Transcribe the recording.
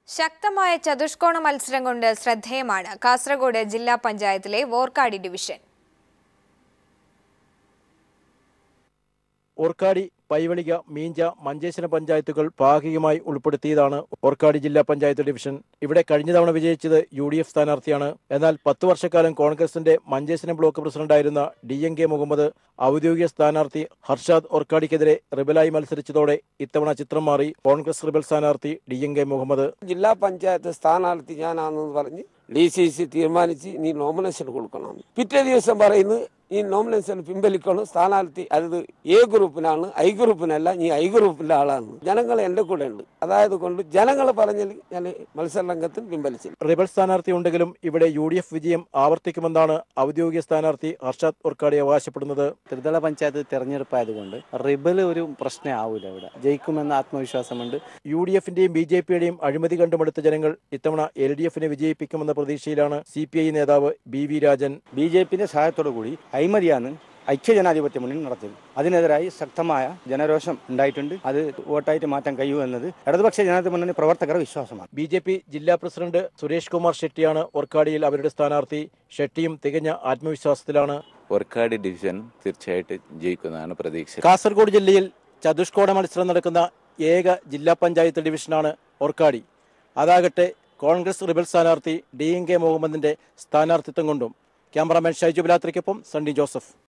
ശക്തമായ ചതുഷ്കോണ മത്സരം കൊണ്ട് ശ്രദ്ധേയമാണ് കാസർഗോഡ് ജില്ലാ പഞ്ചായത്തിലെ വോർക്കാടി ഡിവിഷൻ ഓർക്കാടി പൈവളിക മീഞ്ച മഞ്ചേശ്വരം പഞ്ചായത്തുകൾ ഭാഗികമായി ഉൾപ്പെടുത്തിയതാണ് ഓർക്കാടി ജില്ലാ പഞ്ചായത്ത് ഡിവിഷൻ ഇവിടെ കഴിഞ്ഞ തവണ വിജയിച്ചത് യു ഡി എഫ് സ്ഥാനാർത്ഥിയാണ് എന്നാൽ പത്തു വർഷക്കാലം കോൺഗ്രസിന്റെ മഞ്ചേശ്വരം ബ്ലോക്ക് പ്രസിഡന്റായിരുന്ന ഡി എൻ കെ മുഹമ്മദ് ഔദ്യോഗിക സ്ഥാനാർത്ഥി ഹർഷാദ് ഓർക്കാടിക്കെതിരെ റിബലായി മത്സരിച്ചതോടെ ഇത്തവണ ചിത്രം മാറി കോൺഗ്രസ് റിബൽ സ്ഥാനാർത്ഥി ഡി എൻ കെ മുഹമ്മദ് ജില്ലാ പഞ്ചായത്ത് സ്ഥാനാർത്ഥി ഞാനാണെന്ന് പറഞ്ഞ് ഡി സി സി തീരുമാനിച്ച് നീ നോമിനേഷൻ കൊടുക്കണം പിറ്റേ ദിവസം പറയുന്നു ഈ നോമിനേഷൻ പിൻവലിക്കണം സ്ഥാനാർത്ഥി അത് എ ഗ്രൂപ്പിനാണ് ഐ ഗ്രൂപ്പിനല്ല നീ ഐ ഗ്രൂപ്പിന്റെ ആളാണ് ജനങ്ങൾ എൻ്റെ കൂടെ ഉണ്ട് അതായത് കൊണ്ട് ജനങ്ങൾ പറഞ്ഞാൽ ഞാൻ മത്സരരംഗത്തിൽ പിൻവലിച്ചില്ല റിബൽ സ്ഥാനാർത്ഥി ഉണ്ടെങ്കിലും ഇവിടെ യു ഡി എഫ് വിജയം ആവർത്തിക്കുമെന്നാണ് ഔദ്യോഗിക സ്ഥാനാർത്ഥി ഹർഷാദ് ഓർക്കാടി അവകാശപ്പെടുന്നത് ത്രിതല പഞ്ചായത്ത് തെരഞ്ഞെടുപ്പായതുകൊണ്ട് റിബൽ ഒരു പ്രശ്നമാവില്ല ഇവിടെ ജയിക്കുമെന്ന ആത്മവിശ്വാസമുണ്ട് യു ഡി എഫിന്റെയും ബി ജെ പിയുടെയും അഴിമതി കണ്ടുമടുത്ത ജനങ്ങൾ ഇത്തവണ എൽ ഡി എഫിനെ വിജയിപ്പിക്കുമെന്ന പ്രതീക്ഷയിലാണ് സി പി ഐ നേതാവ് ബി വി രാജൻ ബി ജെ പിന്റെ സഹായത്തോടു കൂടി അഴിമതിയാണ് ഐക്യജനാധിപത്യ മുന്നണി നടത്തിയത് അതിനെതിരായി ശക്തമായ ജനരോഷം ഉണ്ടായിട്ടുണ്ട് അത് വോട്ടായിട്ട് മാറ്റാൻ കഴിയൂ എന്നത് ഇടതുപക്ഷ ജനാധിപത്യ മുന്നണി പ്രവർത്തകരുടെ വിശ്വാസമാണ് ബി ജെ പി ജില്ലാ പ്രസിഡന്റ് സുരേഷ് കുമാർ ഷെട്ടിയാണ് ഓർക്കാടിയിൽ അവരുടെ സ്ഥാനാർത്ഥി ഷെട്ടിയും തികഞ്ഞ ആത്മവിശ്വാസത്തിലാണ് വർക്കാടി ഡിവിഷൻ തീർച്ചയായിട്ടും ജയിക്കുന്നതാണ് പ്രതീക്ഷ കാസർഗോഡ് ജില്ലയിൽ ചതുഷ്കോണ മത്സരം നടക്കുന്ന ഏക ജില്ലാ പഞ്ചായത്ത് ഡിവിഷനാണ് ഓർക്കാടി അതാകട്ടെ കോൺഗ്രസ് റിബൽ സ്ഥാനാർത്ഥി ഡി എൻ കെ മുഹമ്മദിന്റെ സ്ഥാനാർത്ഥിത്വം കൊണ്ടും ക്യാമറാമാൻ ഷൈജു ബിലാത്രിക്കൊപ്പം സണ്ണി ജോസഫ്